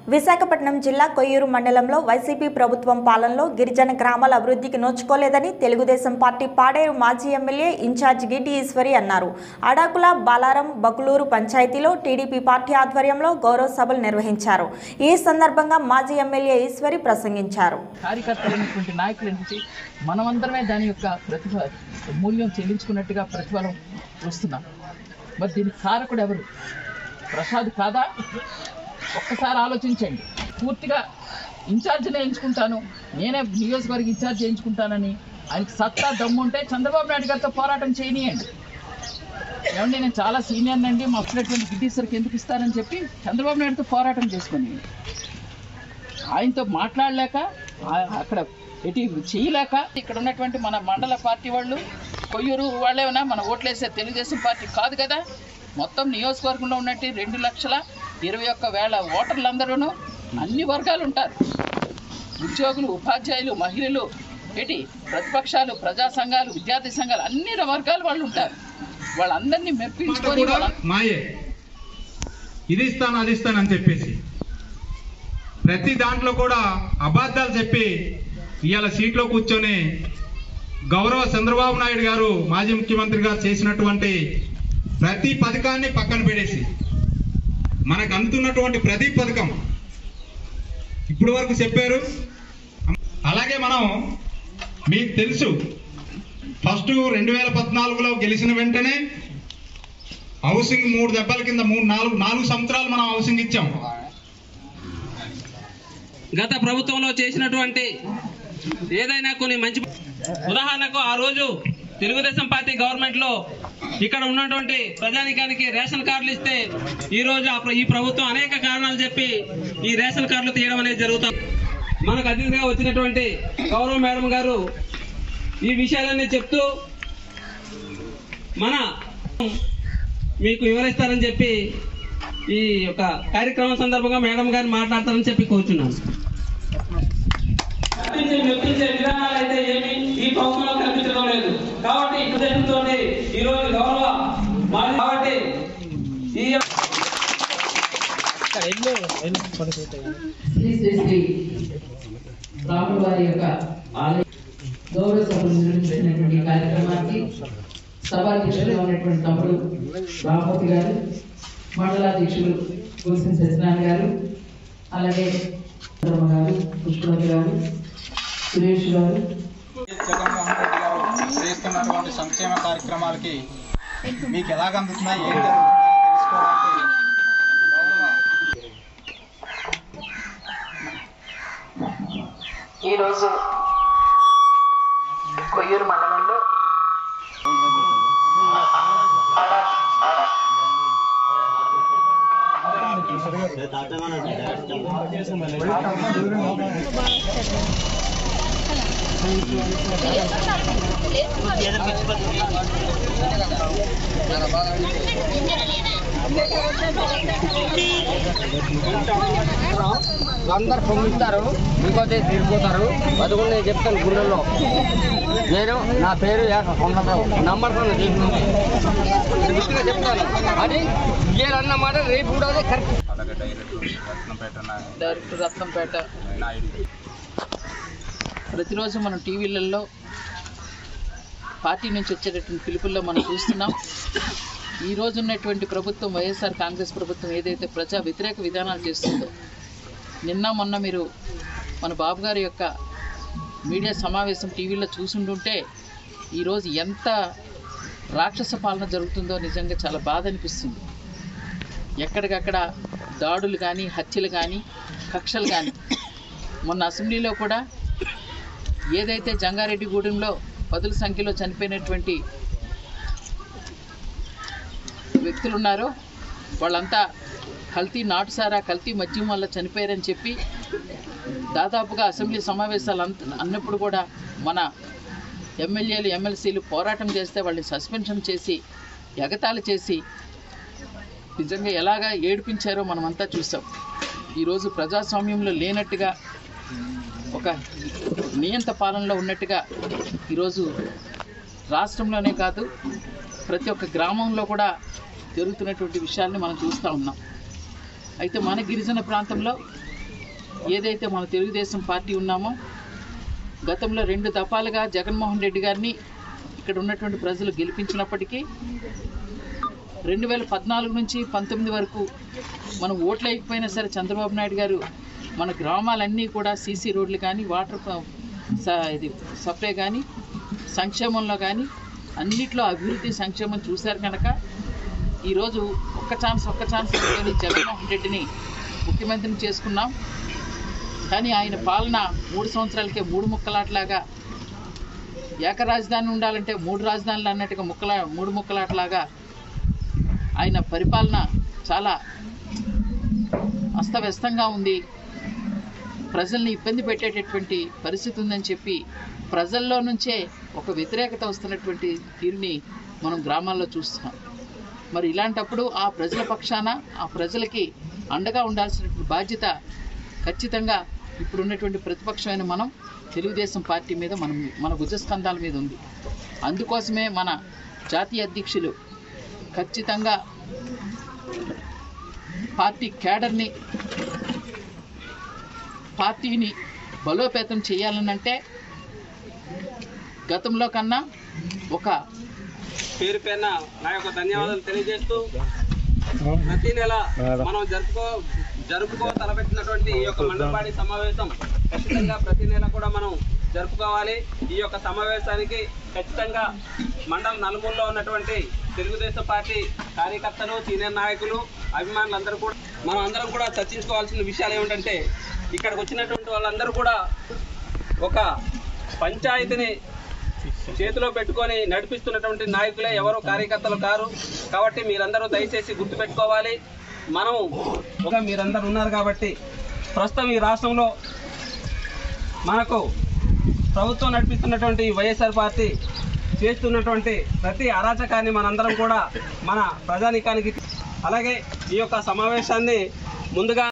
విశాఖపట్నం జిల్లా కొయ్యూరు మండలంలో వైసీపీ ప్రభుత్వం పాలనలో గిరిజన గ్రామాల అభివృద్ధికి నోచుకోలేదని తెలుగుదేశం పార్టీ పాడేరు మాజీ ఎమ్మెల్యే ఇన్ఛార్జ్ గిటి ఈశ్వరి అన్నారు అడాకుల బాలారం బకులూరు పంచాయతీలో టీడీపీ పార్టీ ఆధ్వర్యంలో గౌరవ సభలు నిర్వహించారు ఈ సందర్భంగా మాజీ ఎమ్మెల్యే ఈశ్వరి ప్రసంగించారు కార్యకర్తలైనటువంటి నాయకులైనటువంటి మనమందరమే దాని యొక్క ప్రతిభ మూల్యం చెల్లించుకున్నట్టుగా ప్రతిఫలం వస్తున్నాం మరి దీనికి కారకుడు ఎవరు ప్రసాద్ కాదా ఒక్కసారి ఆలోచించండి పూర్తిగా ఇన్ఛార్జినే ఎంచుకుంటాను నేనే నియోజకవర్గ ఇన్ఛార్జ్ చేయించుకుంటానని ఆయనకి సత్తా దమ్ముంటే చంద్రబాబు నాయుడు గారితో పోరాటం చేయనియండి ఏమండి నేను చాలా సీనియర్ అండి మా వచ్చినటువంటి గిడ్డీసరికి ఎందుకు ఇస్తారని చెప్పి చంద్రబాబు నాయుడుతో పోరాటం చేసుకొని ఆయనతో మాట్లాడలేక ఆ- అక్కడ ఎటు చేయలేక ఇక్కడ ఉన్నటువంటి మన మండల పార్టీ వాళ్ళు కొయ్యూరు వాళ్ళేమైనా మన ఓట్లేసే తెలుగుదేశం పార్టీ కాదు కదా మొత్తం నియోజకవర్గంలో ఉన్నట్టు రెండు లక్షల ఇరవై ఒక్క వేల ఓటర్లందరూ అన్ని వర్గాలు ఉంటారు ఉద్యోగులు ఉపాధ్యాయులు మహిళలు ఏంటి ప్రతిపక్షాలు ప్రజా సంఘాలు విద్యార్థి సంఘాలు అన్ని వర్గాల వాళ్ళు ఉంటారు వాళ్ళందరినీ మాట మెప్పించుకొని కూడా వాళ్ళ మాయే ఇది ఇస్తాను అది ఇస్తాను అని చెప్పేసి ప్రతి దాంట్లో కూడా అబద్ధాలు చెప్పి ఇవాళ సీట్లో కూర్చొని గౌరవ చంద్రబాబు నాయుడు గారు మాజీ ముఖ్యమంత్రి గారు చేసినటువంటి ప్రతి పథకాన్ని పక్కన పెడేసి మనకు అందుతున్నటువంటి ప్రతి పథకం ఇప్పటి వరకు చెప్పారు అలాగే మనం మీకు తెలుసు ఫస్ట్ రెండు వేల పద్నాలుగులో గెలిచిన వెంటనే హౌసింగ్ మూడు దెబ్బల కింద మూడు నాలుగు నాలుగు సంవత్సరాలు మనం హౌసింగ్ ఇచ్చాం గత ప్రభుత్వంలో చేసినటువంటి ఏదైనా కొన్ని మంచి ఉదాహరణకు ఆ రోజు తెలుగుదేశం పార్టీ గవర్నమెంట్ లో ఇక్కడ ఉన్నటువంటి ప్రజానికానికి రేషన్ కార్డులు ఇస్తే ఈ రోజు ఆ ప్ర- ఈ ప్రభుత్వం అనేక కారణాలు చెప్పి ఈ రేషన్ కార్డులు తీయడం అనేది జరుగుతుంది మనకు అతిథిగా వచ్చినటువంటి గౌరవ మేడం గారు ఈ విషయాలన్నీ చెప్తూ మన మీకు వివరిస్తారని చెప్పి ఈ యొక్క కార్యక్రమం సందర్భంగా మేడం గారు మాట్లాడతారని చెప్పి కోరుచున్నాను కల్పించే మెప్పించే విధానాలు అయితే ఏమి ఈ ప్రభుత్వంలో కల్పించడం లేదు కాబట్టి ఈ ఉద్దేశంతో ఈ రోజు గౌరవ మాజీ- కాబట్టి ఈ శ్రీ శ్రీ శ్రీ రాముల వారి యొక్క ఆలయ గౌరవ సభలు నిర్వహించినటువంటి ఈ కార్యక్రమానికి సభాధ్యక్షులుగా ఉన్నటువంటి తమ్ముడు రామూర్తి గారు మండలాధ్యక్షులు గుల్సిన్ సత్యనారాయణ గారు అలాగే చంద్రమ్మ గారు పుష్పవతి గారు సురేష్ గారు జగన్మోహన్ రెడ్డి గారు చేస్తున్నటువంటి సంక్షేమ కార్యక్రమాలకి మీకు ఎలాగ అందుతున్నాయి ఏం జరుగుతుందని తెలుసుకోవడానికి గౌరవ ఈరోజు కొయ్యూరు మండలంలో అందరు పొంగిస్తారు ఇంకోటి తిరిగిపోతారు అది కూడా నేను చెప్తాను గుండెల్లో నేను నా పేరు నంబర్ తో తీసుకుంది చెప్తాను అది ఇయ్యాలన్న మాట రేపు కూడా అదే కరెక్ట్ అలగడ్డ రత్నంపేట డైరెక్టర్ రత్నంపేట నాయుడు ప్రతిరోజు మనం టీవీలలో పార్టీ నుంచి వచ్చేటటువంటి పిలుపుల్లో మనం చూస్తున్నాం ఈ రోజు ఉన్నటువంటి ప్రభుత్వం వైఎస్ఆర్ కాంగ్రెస్ ప్రభుత్వం ఏదైతే ప్రజా వ్యతిరేక విధానాలు చేస్తుందో నిన్న మొన్న మీరు మన బాబు గారి యొక్క మీడియా సమావేశం టీవీలో చూసుంటుంటే ఈరోజు ఎంత రాక్షస పాలన జరుగుతుందో నిజంగా చాలా బాధ అనిపిస్తుంది ఎక్కడికక్కడ దాడులు కానీ హత్యలు కానీ కక్షలు కానీ మొన్న అసెంబ్లీలో కూడా ఏదైతే జంగారెడ్డిగూడెంలో పదుల సంఖ్యలో చనిపోయినటువంటి వ్యక్తులు ఉన్నారో వాళ్ళంతా కల్తీ నాటుసారా కల్తీ మద్యం వల్ల చనిపోయారని చెప్పి దాదాపుగా అసెంబ్లీ సమావేశాలు అంత అన్నప్పుడు కూడా మన ఎమ్మెల్యేలు ఎమ్మెల్సీలు పోరాటం చేస్తే వాళ్ళని సస్పెన్షన్ చేసి ఎగతాళి చేసి నిజంగా ఎలాగా ఏడిపించారో మనమంతా చూసాం ఈరోజు ప్రజాస్వామ్యంలో లేనట్టుగా ఒక నియంత పాలనలో ఉన్నట్టుగా ఈరోజు రాష్ట్రంలోనే కాదు ప్రతి ఒక్క గ్రామంలో కూడా జరుగుతున్నటువంటి విషయాల్ని మనం చూస్తూ ఉన్నాం అయితే మన గిరిజన ప్రాంతంలో ఏదైతే మన తెలుగుదేశం పార్టీ ఉన్నామో గతంలో రెండు దఫాలుగా జగన్మోహన్ రెడ్డి గారిని ఇక్కడ ఉన్నటువంటి ప్రజలు గెలిపించినప్పటికీ రెండు వేల పద్నాలుగు నుంచి పంతొమ్మిది వరకు మనం ఓట్లు వేయకపోయినా సరే చంద్రబాబు నాయుడు గారు మన గ్రామాలన్నీ కూడా సీసీ రోడ్లు కానీ వాటర్ ప- స- ఇది సప్లై కానీ సంక్షేమంలో కానీ అన్నిట్లో అభివృద్ధి సంక్షేమం చూశారు కనుక ఈరోజు ఒక్క ఛాన్స్ ఒక్క ఛాన్స్ అనుకొని జగన్మోహన్ రెడ్డిని ముఖ్యమంత్రిని చేసుకున్నాం కానీ ఆయన పాలన మూడు సంవత్సరాలకే మూడు ముక్కలాట్లాగా ఏక రాజధాని ఉండాలంటే మూడు రాజధానులు అన్నట్టుగా ముక్కల మూడు ముక్కలాట్లాగా ఆయన పరిపాలన చాలా అస్తవ్యస్తంగా ఉంది ప్రజల్ని ఇబ్బంది పెట్టేటటువంటి పరిస్థితి ఉందని చెప్పి ప్రజల్లో నుంచే ఒక వ్యతిరేకత వస్తున్నటువంటి తీరుని మనం గ్రామాల్లో చూస్తున్నాం మరి ఇలాంటప్పుడు ఆ ప్రజల పక్షాన ఆ ప్రజలకి అండగా ఉండాల్సినటువంటి బాధ్యత ఖచ్చితంగా ఇప్పుడున్నటువంటి ప్రతిపక్షమైన మనం తెలుగుదేశం పార్టీ మీద మనం మన భుజస్కంధాల మీద ఉంది అందుకోసమే మన జాతీయ అధ్యక్షులు ఖచ్చితంగా పార్టీ క్యాడర్ని పార్టీని బలోపేతం చేయాలనంటే గతంలో కన్నా ఒక పేరు పేరున నా యొక్క ధన్యవాదాలు తెలియజేస్తూ ప్రతి నెల మనం జరుపుకో జరుపుకో తలపెట్టినటువంటి ఈ యొక్క మండలపాడి సమావేశం ఖచ్చితంగా ప్రతి నెల కూడా మనం జరుపుకోవాలి ఈ యొక్క సమావేశానికి ఖచ్చితంగా మండల నలుమూలలో ఉన్నటువంటి తెలుగుదేశం పార్టీ కార్యకర్తలు సీనియర్ నాయకులు అభిమానులందరూ కూడా మనం అందరం కూడా చర్చించుకోవాల్సిన విషయాలు ఏమిటంటే ఇక్కడికి వచ్చినటువంటి వాళ్ళందరూ కూడా ఒక పంచాయతీని చేతిలో పెట్టుకొని నడిపిస్తున్నటువంటి నాయకులే ఎవరు కార్యకర్తలు కారు కాబట్టి మీరందరూ దయచేసి గుర్తుపెట్టుకోవాలి మనం ఒక మీరందరూ ఉన్నారు కాబట్టి ప్రస్తుతం ఈ రాష్ట్రంలో మనకు ప్రభుత్వం నడిపిస్తున్నటువంటి ఈ వైఎస్ఆర్ పార్టీ చేస్తున్నటువంటి ప్రతి అరాచకాన్ని మనందరం కూడా మన ప్రజానికానికి అలాగే ఈ యొక్క సమావేశాన్ని ముందుగా